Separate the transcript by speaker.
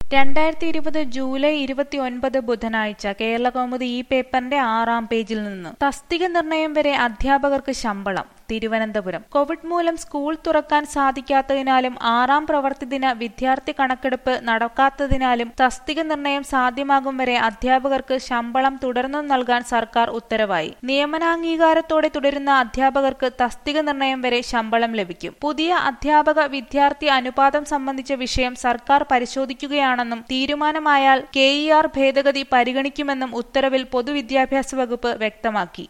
Speaker 1: രണ്ടായിരത്തി ഇരുപത് ജൂലൈ ഇരുപത്തിയൊൻപത് ബുധനാഴ്ച കേരളകൗമുദി ഈ പേപ്പറിന്റെ ആറാം പേജിൽ നിന്ന് തസ്തിക നിർണയം വരെ അധ്യാപകർക്ക് ശമ്പളം തിരുവനന്തപുരം കോവിഡ് മൂലം സ്കൂൾ തുറക്കാൻ സാധിക്കാത്തതിനാലും ആറാം പ്രവർത്തിദിന വിദ്യാർത്ഥി കണക്കെടുപ്പ് നടക്കാത്തതിനാലും തസ്തിക നിർണയം സാധ്യമാകും വരെ അധ്യാപകർക്ക് ശമ്പളം തുടർന്നും നൽകാൻ സർക്കാർ ഉത്തരവായി നിയമനാംഗീകാരത്തോടെ തുടരുന്ന അധ്യാപകർക്ക് തസ്തിക നിർണയം വരെ ശമ്പളം ലഭിക്കും പുതിയ അധ്യാപക വിദ്യാർത്ഥി അനുപാതം സംബന്ധിച്ച വിഷയം സർക്കാർ പരിശോധിക്കുകയാണെന്നും തീരുമാനമായാൽ കെ ഭേദഗതി പരിഗണിക്കുമെന്നും ഉത്തരവിൽ പൊതുവിദ്യാഭ്യാസ വകുപ്പ് വ്യക്തമാക്കി